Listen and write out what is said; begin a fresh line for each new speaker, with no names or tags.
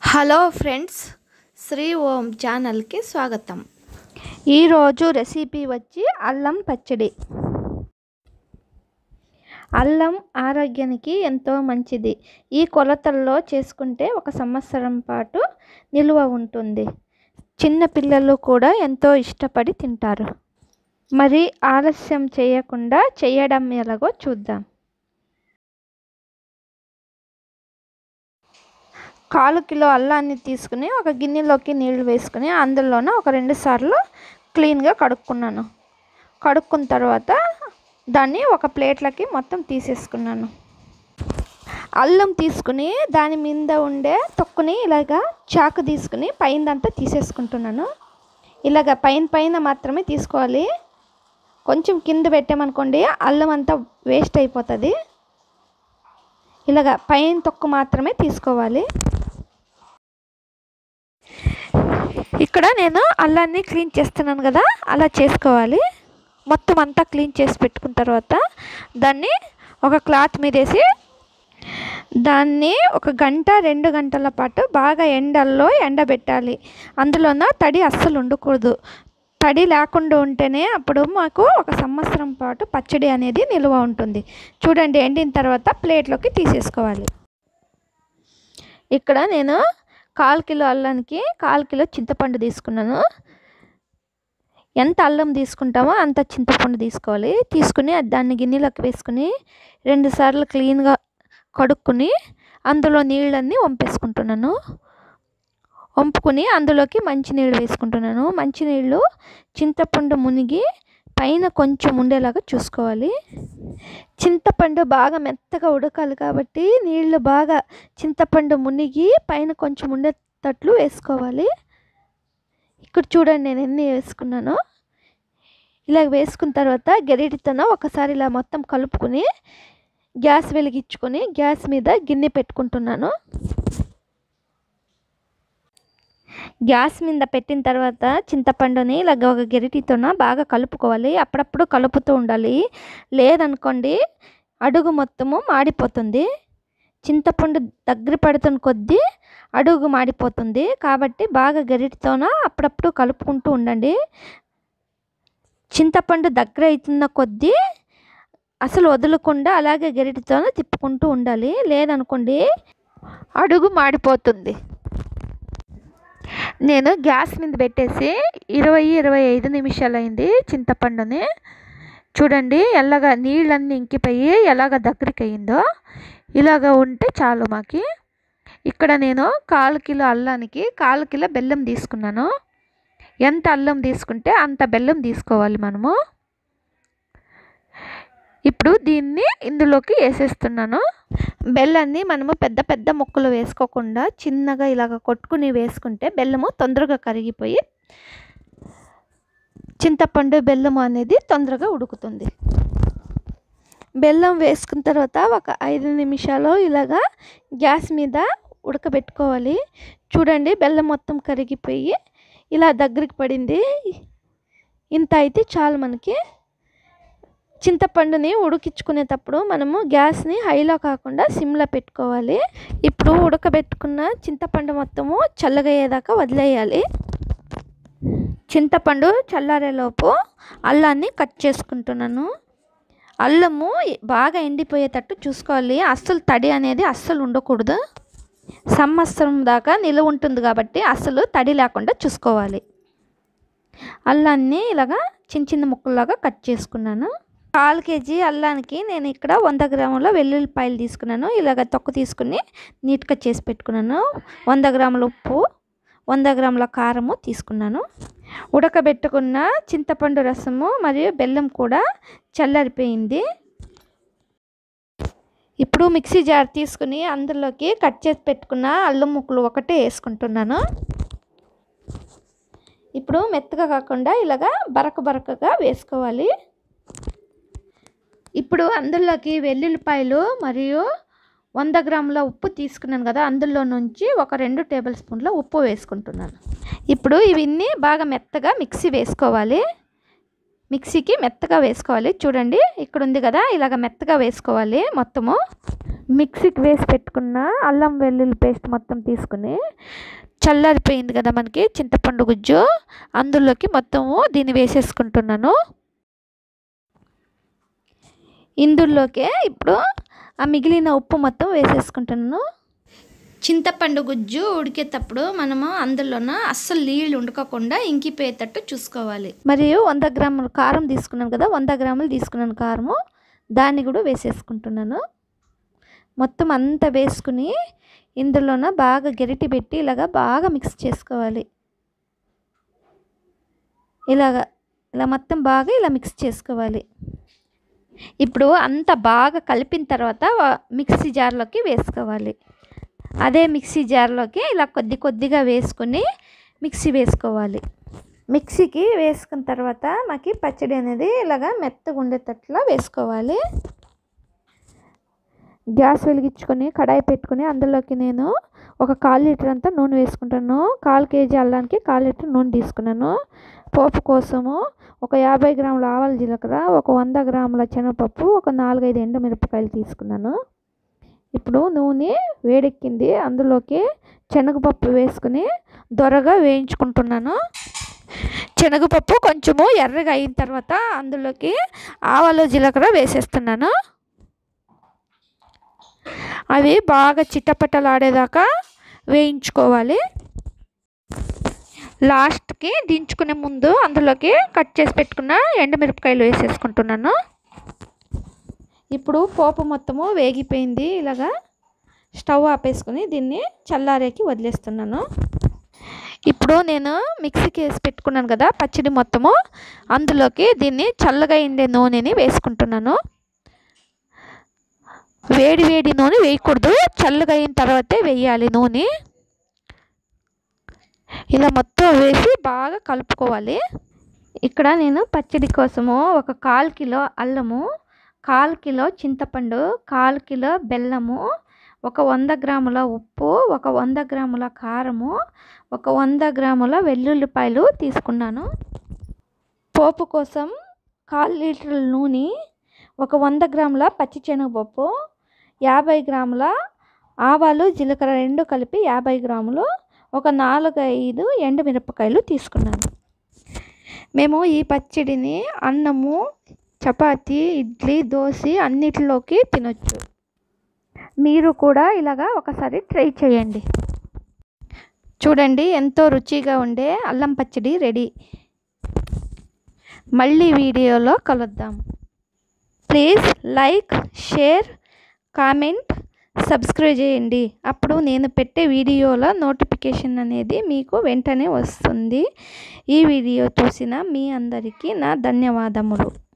hello friends Shri ఓం ఛానల్కి స్వాగతం
ఈరోజు రెసిపీ వచ్చి అల్లం పచ్చడి అల్లం ఆరోగ్యానికి ఎంతో మంచిది ఈ కొలతల్లో చేసుకుంటే ఒక సంవత్సరం పాటు నిలువ ఉంటుంది చిన్న పిల్లలు కూడా ఎంతో ఇష్టపడి తింటారు మరి ఆలస్యం చేయకుండా చేయడం ఎలాగో చూద్దాం కాలు కిలో అల్లాన్ని తీసుకుని ఒక గిన్నెలోకి నీళ్లు వేసుకుని అందులోన ఒక రెండు సార్లు క్లీన్గా కడుక్కున్నాను కడుక్కున్న తర్వాత దాన్ని ఒక ప్లేట్లకి మొత్తం తీసేసుకున్నాను అల్లం తీసుకుని దాని మీద ఉండే తొక్కుని ఇలాగా చాకు తీసుకుని పైనంతా తీసేసుకుంటున్నాను ఇలాగ పైన పైన మాత్రమే తీసుకోవాలి కొంచెం కింద పెట్టామనుకోండి అల్లం అంతా వేస్ట్ అయిపోతుంది ఇలాగ పైన తొక్కు మాత్రమే తీసుకోవాలి ఇక్కడ నేను అల్లాన్ని క్లీన్ చేస్తున్నాను కదా అలా చేసుకోవాలి మొత్తం అంతా క్లీన్ చేసి పెట్టుకున్న తర్వాత దాన్ని ఒక క్లాత్ మీద వేసి దాన్ని ఒక గంట రెండు గంటల పాటు బాగా ఎండల్లో ఎండబెట్టాలి అందులోన తడి అస్సలు ఉండకూడదు తడి లేకుండా ఉంటేనే అప్పుడు మాకు ఒక సంవత్సరం పాటు పచ్చడి అనేది నిల్వ ఉంటుంది చూడండి ఎండిన తర్వాత ప్లేట్లోకి తీసేసుకోవాలి ఇక్కడ నేను కాల్ కిలో అల్లానికి కాల్ కిలో చింతపండు తీసుకున్నాను ఎంత అల్లం తీసుకుంటామో అంత చింతపండు తీసుకోవాలి తీసుకుని దాన్ని గిన్నెలోకి వేసుకుని రెండు సార్లు క్లీన్గా కడుక్కుని అందులో నీళ్ళన్నీ వంపేసుకుంటున్నాను వంపుకుని అందులోకి మంచినీళ్ళు వేసుకుంటున్నాను మంచినీళ్ళు చింతపండు మునిగి పైన కొంచెం ఉండేలాగా చూసుకోవాలి చింతపండు బాగా మెత్తగా ఉడకాలి కాబట్టి నీళ్ళు బాగా చింతపండు మునిగి పైన కొంచెం ఉండేటట్లు వేసుకోవాలి ఇక్కడ చూడండి నేను ఎన్ని వేసుకున్నాను ఇలా వేసుకున్న తర్వాత గరిటితోన ఒకసారి ఇలా మొత్తం కలుపుకొని గ్యాస్ వెలిగించుకొని గ్యాస్ మీద గిన్నె పెట్టుకుంటున్నాను గ్యాస్ మీద పెట్టిన తర్వాత చింతపండుని ఇలాగ ఒక గెరిటితోన బాగా కలుపుకోవాలి అప్పుడప్పుడు కలుపుతూ ఉండాలి లేదనుకోండి అడుగు మొత్తము మాడిపోతుంది చింతపండు దగ్గర పడుతున్న కొద్దీ అడుగు మాడిపోతుంది కాబట్టి బాగా గరిటితోన అప్పుడప్పుడు కలుపుకుంటూ ఉండండి చింతపండు దగ్గర అవుతున్న కొద్దీ అసలు వదలకుండా అలాగే గరిటితోన తిప్పుకుంటూ ఉండాలి లేదనుకోండి అడుగు మాడిపోతుంది నేను గ్యాస్ మీద పెట్టేసి ఇరవై ఇరవై ఐదు నిమిషాలు అయింది చింతపండుని చూడండి ఎలాగ నీళ్ళన్నీ ఇంకిపోయి ఎలాగ దగ్గరికి అయిందో ఇలాగ ఉంటే చాలు మాకి ఇక్కడ నేను కాలు కిలో అల్లానికి కాలు కిలో బెల్లం తీసుకున్నాను ఎంత అల్లం తీసుకుంటే అంత బెల్లం తీసుకోవాలి మనము ఇప్పుడు దీన్ని ఇందులోకి వేసేస్తున్నాను బెల్లాన్ని మనము పెద్ద పెద్ద ముక్కలు వేసుకోకుండా చిన్నగా ఇలాగ కొట్టుకుని వేసుకుంటే బెల్లము తొందరగా కరిగిపోయి చింతపండు బెల్లం అనేది తొందరగా ఉడుకుతుంది బెల్లం వేసుకున్న తర్వాత ఒక ఐదు నిమిషాలు ఇలాగా గ్యాస్ మీద ఉడకబెట్టుకోవాలి చూడండి బెల్లం మొత్తం కరిగిపోయి ఇలా దగ్గరికి పడింది ఇంత అయితే చాలు మనకి చింతపండుని ఉడికించుకునేటప్పుడు మనము గ్యాస్ని హైలో కాకుండా సిమ్లో పెట్టుకోవాలి ఇప్పుడు ఉడకబెట్టుకున్న చింతపండు మొత్తము చల్లగయ్యేదాకా వదిలేయాలి చింతపండు చల్లారేలోపు అల్లాన్ని కట్ చేసుకుంటున్నాను అల్లము బాగా ఎండిపోయేటట్టు చూసుకోవాలి అస్సలు తడి అనేది అస్సలు ఉండకూడదు సంవత్సరం దాకా నిలువ ఉంటుంది కాబట్టి అస్సలు తడి లేకుండా చూసుకోవాలి అల్లాన్ని ఇలాగా చిన్న చిన్న ముక్కల్లాగా కట్ చేసుకున్నాను కాల్ కేజీ అల్లానికి నేను ఇక్కడ వంద గ్రాముల వెల్లుల్లిపాయలు తీసుకున్నాను ఇలాగ తొక్కు తీసుకుని నీట్గా చేసి పెట్టుకున్నాను వంద గ్రాముల ఉప్పు వంద గ్రాముల కారము తీసుకున్నాను ఉడకబెట్టుకున్న చింతపండు రసము మరియు బెల్లం కూడా చల్లారిపోయింది ఇప్పుడు మిక్సీ జార్ తీసుకుని అందులోకి కట్ చేసి పెట్టుకున్న అల్లం ముక్కలు ఒకటే వేసుకుంటున్నాను ఇప్పుడు మెత్తగా కాకుండా ఇలాగా బరక బరకగా వేసుకోవాలి ఇప్పుడు అందులోకి వెల్లుల్లిపాయలు మరియు వంద గ్రాముల ఉప్పు తీసుకున్నాను కదా అందులో నుంచి ఒక రెండు టేబుల్ స్పూన్ల ఉప్పు వేసుకుంటున్నాను ఇప్పుడు ఇవన్నీ బాగా మెత్తగా మిక్సీ వేసుకోవాలి మిక్సీకి మెత్తగా వేసుకోవాలి చూడండి ఇక్కడ ఉంది కదా ఇలాగ మెత్తగా వేసుకోవాలి మొత్తము మిక్సీకి వేసి పెట్టుకున్న అల్లం వెల్లుల్లి పేస్ట్ మొత్తం తీసుకుని చల్లారిపోయింది కదా మనకి చింతపండు గుజ్జు అందులోకి మొత్తము దీన్ని వేసేసుకుంటున్నాను ఇందులోకే ఇప్పుడు ఆ మిగిలిన ఉప్పు మొత్తం వేసేసుకుంటున్నాను
చింతపండు గుజ్జు ఉడికేటప్పుడు మనము అందులోన అస్సలు నీళ్ళు ఉండకోకుండా ఇంకిపోయేటట్టు చూసుకోవాలి
మరియు వంద గ్రాముల కారం తీసుకున్నాను కదా వంద గ్రాములు తీసుకున్నాను కారము దాన్ని కూడా వేసేసుకుంటున్నాను మొత్తం అంతా వేసుకుని ఇందులోన బాగా గెరిటి పెట్టి ఇలాగా బాగా మిక్స్ చేసుకోవాలి ఇలాగా ఇలా మొత్తం బాగా ఇలా మిక్స్ చేసుకోవాలి ఇప్పుడు అంత బాగా కలిపిన తర్వాత వ- మిక్సీ జార్లోకి వేసుకోవాలి అదే మిక్సీ జార్లోకి ఇలా కొద్ది కొద్దిగా వేసుకుని మిక్సీ వేసుకోవాలి మిక్సీకి వేసుకున్న తర్వాత మాకు పచ్చడి అనేది ఇలాగా మెత్తగా ఉండేటట్లా వేసుకోవాలి గ్యాస్ వెలిగించుకొని కడాయి పెట్టుకొని అందులోకి నేను ఒక కాల్ లీటర్ అంతా నూనె వేసుకుంటాను కాల్ కేజీ అల్లానికి కాల్ లీటర్ నూనె తీసుకున్నాను పోపు కోసము ఒక యాభై గ్రాముల ఆవాల జీలకర్ర ఒక వంద గ్రాముల శనగపప్పు ఒక నాలుగైదు ఎండుమిరపకాయలు తీసుకున్నాను ఇప్పుడు నూనె వేడెక్కింది అందులోకి శనగపప్పు వేసుకుని దొరగా వేయించుకుంటున్నాను శనగపప్పు కొంచెము ఎర్రగా అయిన తర్వాత అందులోకి ఆవాలు జీలకర్ర వేసేస్తున్నాను అవి బాగా చిట్టపట్టలాడేదాకా వేయించుకోవాలి లాస్ట్కి దించుకునే ముందు అందులోకి కట్ చేసి పెట్టుకున్న ఎండుమిరపకాయలు వేసేసుకుంటున్నాను ఇప్పుడు పోపు మొత్తము వేగిపోయింది ఇలాగా స్టవ్ ఆపేసుకుని దీన్ని చల్లారేకి వదిలేస్తున్నాను ఇప్పుడు నేను మిక్సీకి వేసి పెట్టుకున్నాను కదా పచ్చడి మొత్తము అందులోకి దీన్ని చల్లగా ఇండే నూనెని వేసుకుంటున్నాను వేడి వేడి నూనె వేయకూడదు చల్లగా అయిన తర్వాతే వేయాలి నూనె ఇలా మొత్తం వేసి బాగా కలుపుకోవాలి ఇక్కడ నేను పచ్చడి కోసము ఒక కాల్ కిలో అల్లము కాల్ కిలో చింతపండు కాల్ కిలో బెల్లము ఒక వంద గ్రాముల ఉప్పు ఒక వంద గ్రాముల కారము ఒక వంద గ్రాముల వెల్లుల్లిపాయలు తీసుకున్నాను పోపు కోసం కాల్ లీటర్ నూనె ఒక వంద గ్రాముల పచ్చిశనగపప్పు యాభై గ్రాముల ఆవాలు జీలకర్ర రెండు కలిపి యాభై గ్రాములు ఒక నాలుగు ఐదు ఎండుమిరపకాయలు తీసుకున్నాను మేము ఈ పచ్చడిని అన్నము చపాతి ఇడ్లీ దోశ అన్నిటిలోకి తినొచ్చు మీరు కూడా ఇలాగా ఒకసారి ట్రై చేయండి చూడండి ఎంతో రుచిగా ఉండే అల్లం పచ్చడి రెడీ మళ్ళీ వీడియోలో కలుద్దాం please like share comment subscribe చేయండి అప్పుడు నేను పెట్టే వీడియోల నోటిఫికేషన్ అనేది మీకు వెంటనే వస్తుంది ఈ వీడియో చూసిన మీ అందరికీ నా ధన్యవాదములు